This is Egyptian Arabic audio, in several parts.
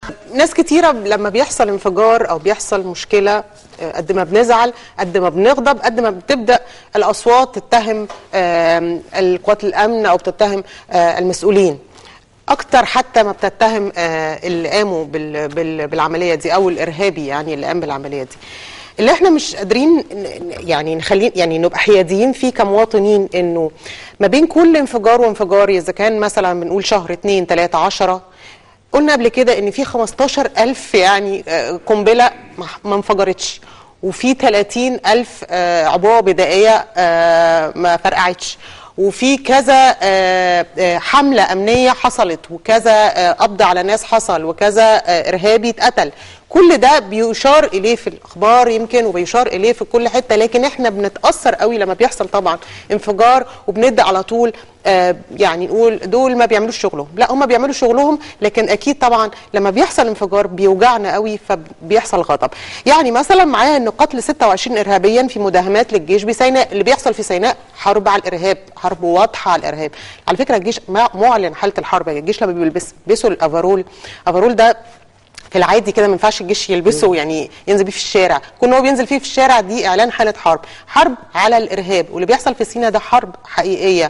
ناس كتيرة لما بيحصل انفجار أو بيحصل مشكلة آه، قد ما بنزعل قد ما بنغضب قد ما بتبدأ الأصوات تتهم آم، القوات الأمن أو بتتهم آه، المسؤولين أكتر حتى ما بتتهم آه، اللي قاموا بال- بال- بالعملية دي أو الإرهابي يعني اللي قام بالعملية دي اللي احنا مش قادرين ن- ن- يعني نخلي يعني نبقى حياديين فيه كمواطنين انه ما بين كل انفجار وانفجار اذا كان مثلا بنقول شهر اتنين تلاته عشرة قلنا قبل كده ان في 15 ألف يعني آه، قنبلة ما- ما انفجرتش وفي 30 ألف آه، عبوة بدائية آه، ما فرقعتش وفي كذا آه، آه، حملة أمنية حصلت وكذا آه، قبض على ناس حصل وكذا آه، إرهابي اتقتل كل ده بيشار إليه في الأخبار يمكن وبيشار إليه في كل حتة لكن احنا بنتأثر قوي لما بيحصل طبعا انفجار وبندي على طول آه، يعني نقول دول ما بيعملوش شغلهم لا هم بيعملوا شغلهم لكن اكيد طبعا لما بيحصل انفجار بيوجعنا قوي فبيحصل غضب يعني مثلا معايا ان قتل 26 ارهابيا في مداهمات للجيش بسيناء اللي بيحصل في سيناء حرب على الارهاب حرب واضحه على الارهاب على فكره الجيش ما- معلن حاله الحرب الجيش لما بيلبس بيلبسوا الافرول الافرول ده في العادي كده ما ينفعش الجيش يلبسه يعني ينزل بيه في الشارع كون هو بينزل فيه في الشارع دي اعلان حاله حرب حرب على الارهاب واللي بيحصل في سينا ده حرب حقيقيه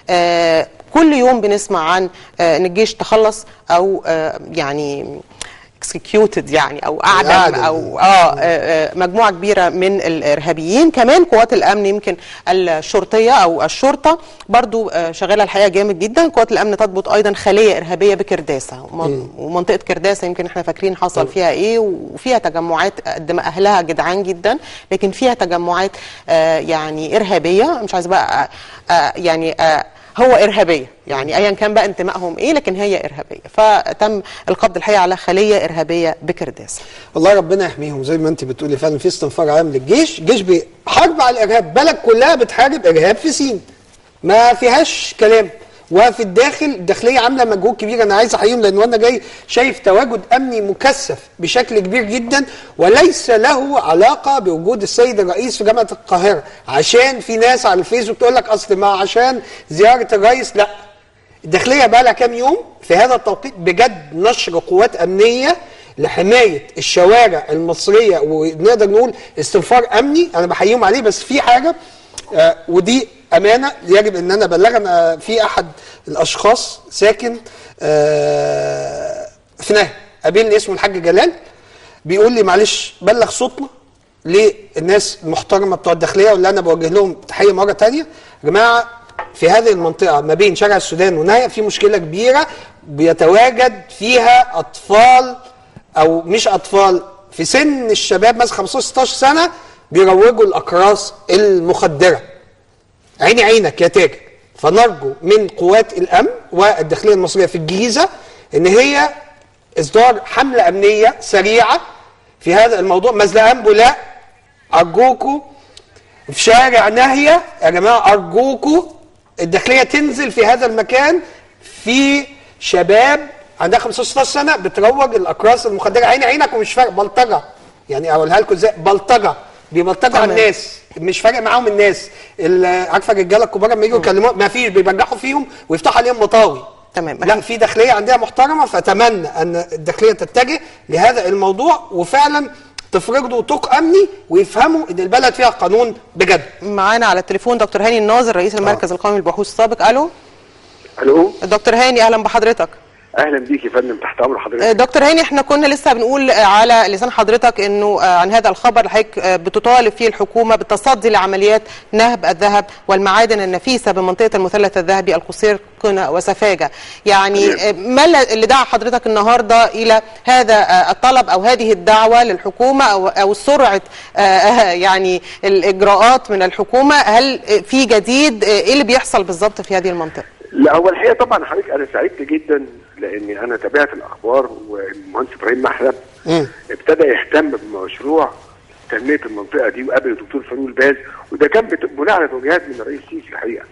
آه كل يوم بنسمع عن آه ان الجيش تخلص او آه يعني اكسكيوتد يعني او اعدم أعدم. او اه آه، آه، مجموعه كبيره من الارهابيين كمان قوات الامن يمكن الشرطيه او الشرطه برضو آه، شغاله الحقيقه جامد جدا قوات الامن تضبط ايضا خليه ارهابيه بكرداسه ومن- ومنطقه كرداسه يمكن احنا فاكرين حصل فيها ايه وفيها تجمعات قد ما اهلها جدعان جدا لكن فيها تجمعات آه، يعني ارهابيه مش عايزه بقى آه، آه، يعني آه، هو ارهابيه يعني ايا كان بقى انتمائهم ايه لكن هي ارهابيه فتم القبض الحقيقه على خليه ارهابيه بكرداسه والله ربنا يحميهم زي ما انت بتقولي فعلا في استنفار عام للجيش جيش بحرب على الارهاب بلد كلها بتحارب ارهاب في سين ما فيهاش كلام وفي الداخل الداخليه عامله مجهود كبير انا عايز احييهم لان وانا جاي شايف تواجد امني مكثف بشكل كبير جدا وليس له علاقه بوجود السيد الرئيس في جامعه القاهره عشان في ناس على الفيسبوك تقول لك اصل ما عشان زياره الرئيس لا الداخليه بقى لها كام يوم في هذا التوقيت بجد نشر قوات امنيه لحمايه الشوارع المصريه ونقدر نقول استنفار امني انا بحييهم عليه بس في حاجه آه ودي امانه يجب ان انا ابلغها انا في احد الاشخاص ساكن آه في نهي قابلني اسمه الحاج جلال بيقول لي معلش بلغ صوتنا للناس المحترمه بتوع الداخليه واللي انا بوجه لهم تحيه مره تانية يا جماعه في هذه المنطقه ما بين شارع السودان ونهايه في مشكله كبيره بيتواجد فيها اطفال او مش اطفال في سن الشباب مثلا 15 16 سنه بيروجوا الاقراص المخدره عيني عينك يا تاجر فنرجو من قوات الامن والداخليه المصريه في الجيزه ان هي اصدار حمله امنيه سريعه في هذا الموضوع مزلقان بولاق ارجوكوا في شارع ناهيه يا جماعه ارجوكوا الداخليه تنزل في هذا المكان في شباب عندها 15 سنه بتروج الاقراص المخدره عيني عينك ومش فارق بلطجه يعني اقولها لكم ازاي بلطجه بيبلطجوا على تمام. الناس مش فارق معاهم الناس ال- عارفه الرجاله الكبار لما يجوا يكلموا ما فيش بيبجحوا فيهم ويفتحوا عليهم مطاوي تمام. لا في داخليه عندها محترمه فاتمنى ان الداخليه تتجه لهذا الموضوع وفعلا تفرضوا طوق امني ويفهموا ان البلد فيها قانون بجد معانا على التليفون دكتور هاني الناظر رئيس المركز القومي للبحوث السابق الو الو دكتور هاني اهلا بحضرتك اهلا بيك يا فندم تحت امر حضرتك آه، دكتور هاني احنا كنا لسه بنقول آه، على لسان حضرتك انه آه، عن هذا الخبر اللي حضرتك آه، بتطالب فيه الحكومه بالتصدي لعمليات نهب الذهب والمعادن النفيسه بمنطقه المثلث الذهبي القصير قنا وسفاجه يعني آه، ما اللي دعا حضرتك النهارده الى هذا آه، الطلب او هذه الدعوه للحكومه او او سرعه آه، آه، يعني الاجراءات من الحكومه هل آه، في جديد آه، ايه اللي بيحصل بالظبط في هذه المنطقه لا هو الحقيقه طبعا حضرتك انا سعدت جدا لاني انا تابعت الاخبار والمهندس ابراهيم محلب ابتدى يهتم بمشروع تنميه المنطقه دي وقابل الدكتور فاروق الباز وده كان بت- بناء على توجيهات من الرئيس السيسي الحقيقه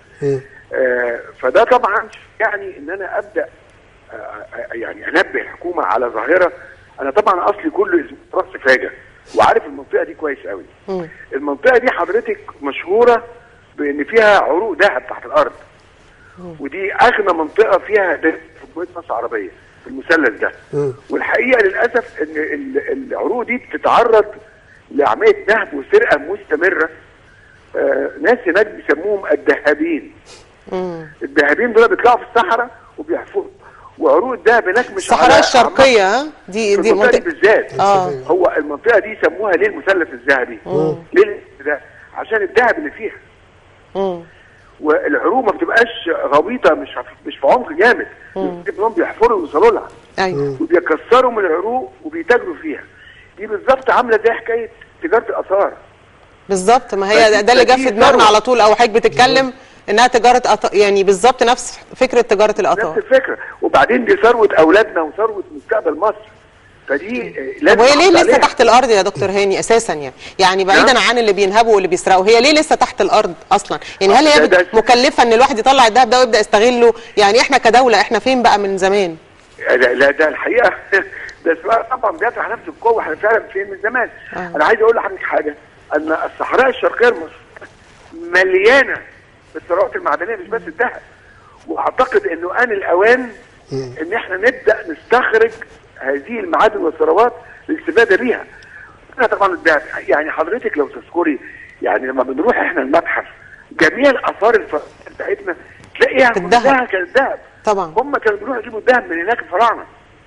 آه فده طبعا يعني ان انا ابدا آه آه، يعني انبه الحكومه على ظاهره انا طبعا اصلي كله اسمه راس سفاجه وعارف المنطقه دي كويس قوي المنطقه دي حضرتك مشهوره بان فيها عروق ذهب تحت الارض ودي اغنى منطقه فيها ذهب في جمهوريه مصر العربيه في المثلث ده مم. والحقيقه للاسف ان ال- العروق دي بتتعرض لعمليه نهب وسرقه مستمره آه ناس هناك بيسموهم الدهابين الدهابين دول بيطلعوا في الصحراء وبيحفروا وعروق الدهب هناك مش الصحراء على الشرقيه ها؟ دي في دي المنطقه دي منطقه بالذات اه هو المنطقه دي سموها ليه المثلث الذهبي ليه ده عشان الذهب اللي فيها مم. والعروق ما بتبقاش غويطه مش مش في عمق جامد بيبقوا بيحفروا ويوصلوا لها ايوه وبيكسروا من العروق وبيتاجروا فيها دي بالظبط عامله زي حكايه تجاره الاثار بالظبط ما هي ده, ده اللي جه في فدي دماغنا ثروة. على طول او حضرتك بتتكلم انها تجاره أط... يعني بالظبط نفس فكره تجاره نفس الاثار الفكره وبعدين دي ثروه اولادنا وثروه مستقبل مصر فدي آه، طب لازم وهي ليه نحافظ لسه عليها. تحت الارض يا دكتور هاني اساسا يعني يعني بعيدا نعم. عن اللي بينهبوا واللي بيسرقوا هي ليه لسه تحت الارض اصلا يعني هل هي ده- ده- بت- مكلفه ان الواحد يطلع الدهب ده ويبدا يستغله يعني احنا كدوله احنا فين بقى من زمان لا لا ده الحقيقه ده سؤال طبعا بيطرح نفس القوه احنا فعلا فين من زمان آه. انا عايز اقول لحضرتك حاجه ان الصحراء الشرقيه المصريه مليانه بالثروات المعدنيه مش بس الذهب واعتقد انه ان الاوان ان احنا نبدا نستخرج هذه المعادن والثروات للاستفاده بيها احنا طبعا الذهب يعني حضرتك لو تذكري يعني لما بنروح احنا المتحف جميع الاثار الفرعونيه بتاعتنا تلاقيها في الذهب. كلها كانت ذهب طبعا هم كانوا بيروحوا يجيبوا الذهب من هناك الفراعنه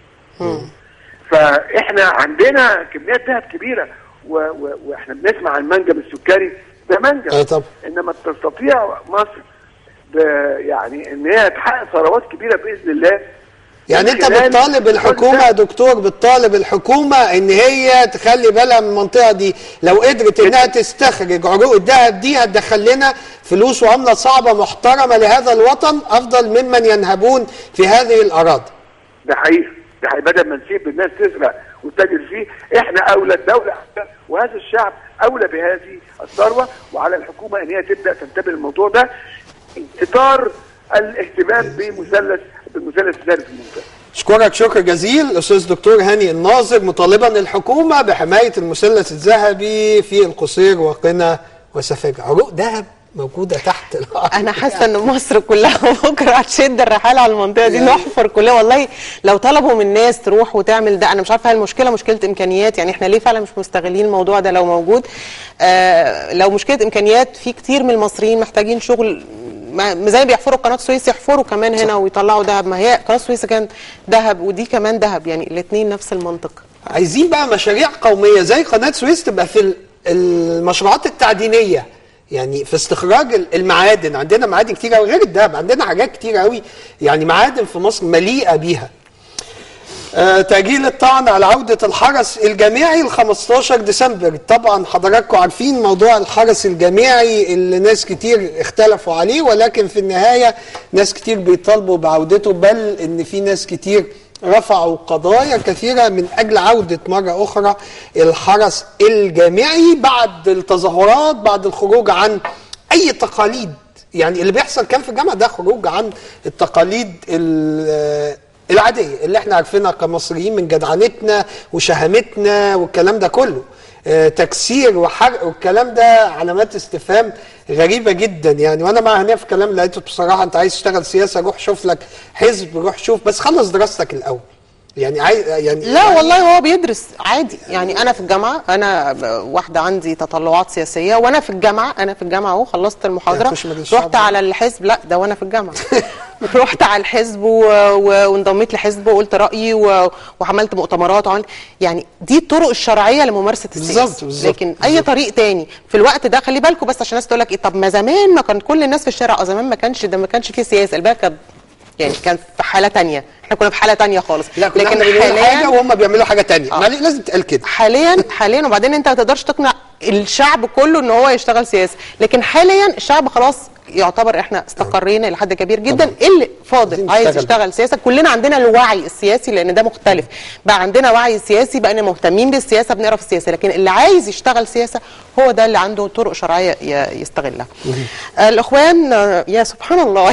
فاحنا عندنا كميات ذهب كبيره و... و... واحنا بنسمع عن المنجم السكري ده منجم أي طبعا. انما تستطيع مصر ب... يعني ان هي تحقق ثروات كبيره باذن الله يعني من انت خلال بتطالب الحكومه يا دكتور بتطالب الحكومه ان هي تخلي بالها من المنطقه دي لو قدرت انها تستخرج عروق الذهب دي هتدخل لنا فلوس وعمله صعبه محترمه لهذا الوطن افضل ممن ينهبون في هذه الاراضي ده حقيقي ده حقيقي بدل ما نسيب الناس تسرق وتتاجر فيه احنا اولى الدوله وهذا الشعب اولى بهذه الثروه وعلى الحكومه ان هي تبدا تنتبه للموضوع ده في اطار الاهتمام بمثلث بالمثلث الذهبي في المنطقه اشكرك شكر جزيل الاستاذ دكتور هاني الناظر مطالبا الحكومه بحمايه المثلث الذهبي في القصير وقنا وسفاجة عروق ذهب موجوده تحت الارض انا حاسه ان مصر كلها بكره هتشد الرحال على المنطقه دي يعني- نحفر كلها والله لو طلبوا من الناس تروح وتعمل ده انا مش عارفه هل المشكله مشكله امكانيات يعني احنا ليه فعلا مش مستغلين الموضوع ده لو موجود آه لو مشكله امكانيات في كتير من المصريين محتاجين شغل ما زي ما بيحفروا قناه السويس يحفروا كمان هنا ويطلعوا ذهب ما هي قناه السويس كانت ذهب ودي كمان ذهب يعني الاثنين نفس المنطق عايزين بقى مشاريع قوميه زي قناه سويس تبقى في ال- المشروعات التعدينيه يعني في استخراج ال- المعادن عندنا معادن كتير قوي غير الذهب عندنا حاجات كتير قوي يعني معادن في مصر مليئه بيها آه، تأجيل الطعن على عودة الحرس الجامعي ل 15 ديسمبر طبعا حضراتكم عارفين موضوع الحرس الجامعي اللي ناس كتير اختلفوا عليه ولكن في النهاية ناس كتير بيطالبوا بعودته بل ان في ناس كتير رفعوا قضايا كثيرة من أجل عودة مرة أخرى الحرس الجامعي بعد التظاهرات بعد الخروج عن أي تقاليد يعني اللي بيحصل كان في الجامعة ده خروج عن التقاليد ال- العادية اللي احنا عارفينها كمصريين من جدعنتنا وشهامتنا والكلام ده كله آه، تكسير وحرق والكلام ده علامات استفهام غريبة جدا يعني وانا مع هنية في الكلام اللي لقيته بصراحة انت عايز تشتغل سياسة روح شوف لك حزب روح شوف بس خلص دراستك الاول يعني عايز يعني لا والله هو بيدرس عادي يعني انا في الجامعه انا ب- واحده عندي تطلعات سياسيه وانا في الجامعه انا في الجامعه اهو خلصت المحاضره هتخش مجلس رحت الشعب. على الحزب لا ده وانا في الجامعه رحت على الحزب و... و... وانضميت لحزب وقلت رايي و... وعملت مؤتمرات وعملت يعني دي الطرق الشرعيه لممارسه السياسه بالظبط، بالظبط، لكن اي طريق تاني في الوقت ده خلي بالكم بس عشان الناس تقول لك ايه طب ما زمان ما كان كل الناس في الشارع اه زمان ما كانش ده ما كانش فيه سياسه البلد كانت يعني كان في حاله تانية احنا كنا في حاله تانية خالص لا كنا احنا بنقول حاجة وهم بيعملوا حاجة تانية آه. ما لازم تقال كده حاليا حاليا وبعدين انت ما تقدرش تقنع الشعب كله ان هو يشتغل سياسه لكن حاليا الشعب خلاص يعتبر احنا استقرينا لحد كبير جدا اللي فاضل عايزين عايز نشتغل. يشتغل سياسه كلنا عندنا الوعي السياسي لان ده مختلف بقى عندنا وعي سياسي بقينا مهتمين بالسياسه بنقرا في السياسه لكن اللي عايز يشتغل سياسه هو ده اللي عنده طرق شرعيه ي- يستغلها آه، الاخوان آه، يا سبحان الله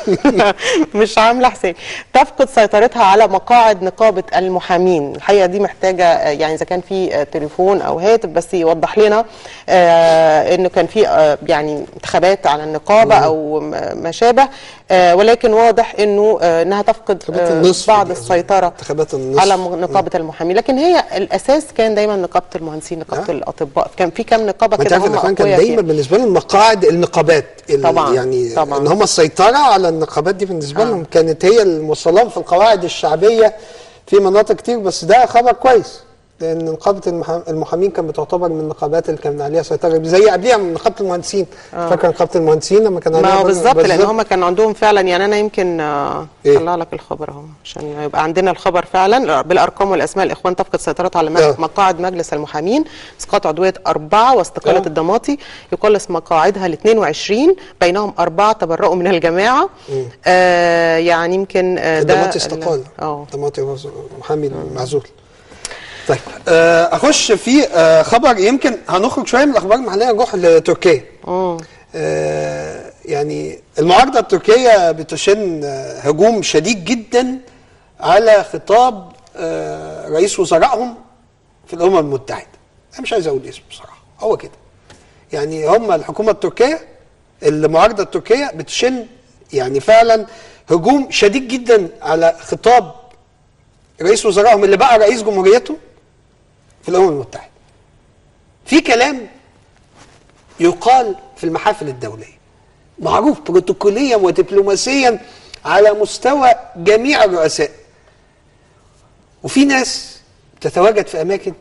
مش عامله حساب تفقد سيطرتها على مقاعد نقابه المحامين الحقيقه دي محتاجه آه، يعني اذا كان في آه، تليفون او هاتف بس يوضح لنا معينه آه انه كان في آه يعني انتخابات على النقابه او م- ما شابه آه ولكن واضح انه آه انها تفقد انتخابات آه النصف بعض دي أظن. السيطره انتخابات النصف. على م- نقابه المحامين لكن هي الاساس كان دايما نقابه المهندسين نقابه آه. الاطباء كان في كام نقابه ما انت كده عارف هم الاخوان كان اقوياء دايما فيها بالنسبه لهم مقاعد النقابات ال- طبعاً، يعني طبعاً. ان هم السيطره على النقابات دي بالنسبه آه. لهم كانت هي الموصلهم في القواعد الشعبيه في مناطق كتير بس ده خبر كويس لان نقابه المحا- المحامين كانت بتعتبر من النقابات اللي كان عليها سيطره زي قبليها من نقابه المهندسين فاكر نقابه المهندسين لما كان عليها ما هو برضه- بالظبط لان هم كان عندهم فعلا يعني انا يمكن آه، إيه؟ اطلع لك الخبر اهو عشان يبقى عندنا الخبر فعلا بالارقام والاسماء الاخوان تفقد سيطرتها على آه. مج- مقاعد مجلس المحامين اسقاط عضويه اربعه واستقاله آه. الضماطي يقلص مقاعدها ل 22 بينهم اربعه تبرؤوا من الجماعه آه يعني يمكن آه ده الضماطي ال- استقال اه ضماطي هو محامي معزول طيب آه، اخش في آه، خبر يمكن هنخرج شويه من الاخبار المحليه نروح لتركيا مم. آه، يعني المعارضه التركيه بتشن آه، هجوم شديد جدا على خطاب آه، رئيس وزرائهم في الامم المتحده انا مش عايز اقول اسمه بصراحه هو كده يعني هم الحكومه التركيه المعارضه التركيه بتشن يعني فعلا هجوم شديد جدا على خطاب رئيس وزرائهم اللي بقى رئيس جمهوريته في الامم المتحده في كلام يقال في المحافل الدوليه معروف بروتوكوليا ودبلوماسيا على مستوى جميع الرؤساء وفي ناس تتواجد في اماكن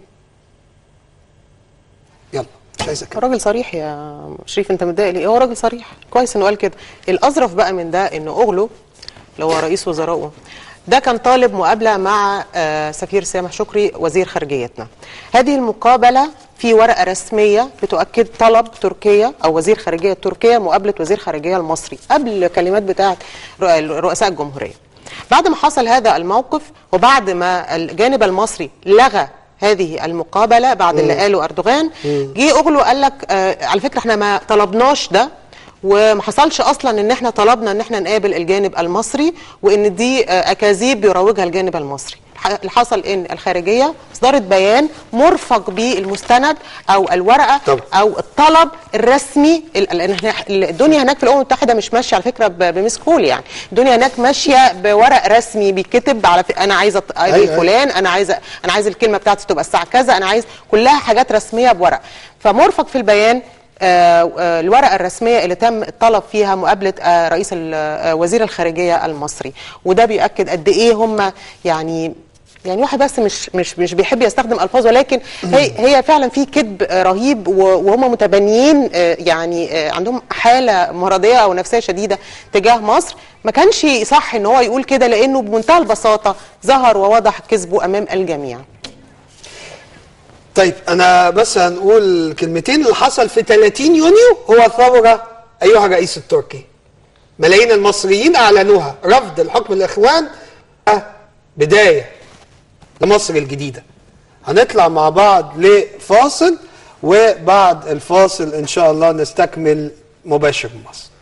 يلا مش عايز اتكلم راجل صريح يا شريف انت متضايق ليه هو راجل صريح كويس انه قال كده الاظرف بقى من ده انه اغلو اللي هو رئيس وزرائه ده كان طالب مقابله مع آه، سفير سامح شكري وزير خارجيتنا هذه المقابله في ورقه رسميه بتؤكد طلب تركيا او وزير خارجيه تركيا مقابله وزير خارجيه المصري قبل الكلمات بتاعه رؤساء الجمهوريه بعد ما حصل هذا الموقف وبعد ما الجانب المصري لغى هذه المقابله بعد اللي قاله اردوغان جه اغلو قال لك آه على فكره احنا ما طلبناش ده وما حصلش اصلا ان احنا طلبنا ان احنا نقابل الجانب المصري وان دي آه اكاذيب بيروجها الجانب المصري الح- اللي حصل ان الخارجيه اصدرت بيان مرفق بالمستند او الورقه طبعا. او الطلب الرسمي ال- ال- إن إحنا- الدنيا هناك في الامم المتحده مش ماشيه على فكره ب- بمسكول يعني الدنيا هناك ماشيه بورق رسمي بيتكتب على ف... انا عايزه اقابل أيوة، أيوة. فلان انا عايزه انا عايز الكلمه بتاعتي تبقى الساعه كذا انا عايز كلها حاجات رسميه بورق فمرفق في البيان آه، آه، الورقه الرسميه اللي تم الطلب فيها مقابله آه، رئيس ال- آه، وزير الخارجيه المصري وده بيؤكد قد ايه هم يعني يعني واحد بس مش مش مش بيحب يستخدم الفاظ ولكن هي هي فعلا في كذب آه، رهيب و- وهم متبنيين آه، يعني آه، عندهم حاله مرضيه او نفسيه شديده تجاه مصر ما كانش صح ان هو يقول كده لانه بمنتهى البساطه ظهر ووضح كذبه امام الجميع طيب انا بس هنقول كلمتين اللي حصل في 30 يونيو هو ثوره ايها الرئيس التركي ملايين المصريين اعلنوها رفض الحكم الاخوان بدايه لمصر الجديده هنطلع مع بعض لفاصل وبعد الفاصل ان شاء الله نستكمل مباشر مصر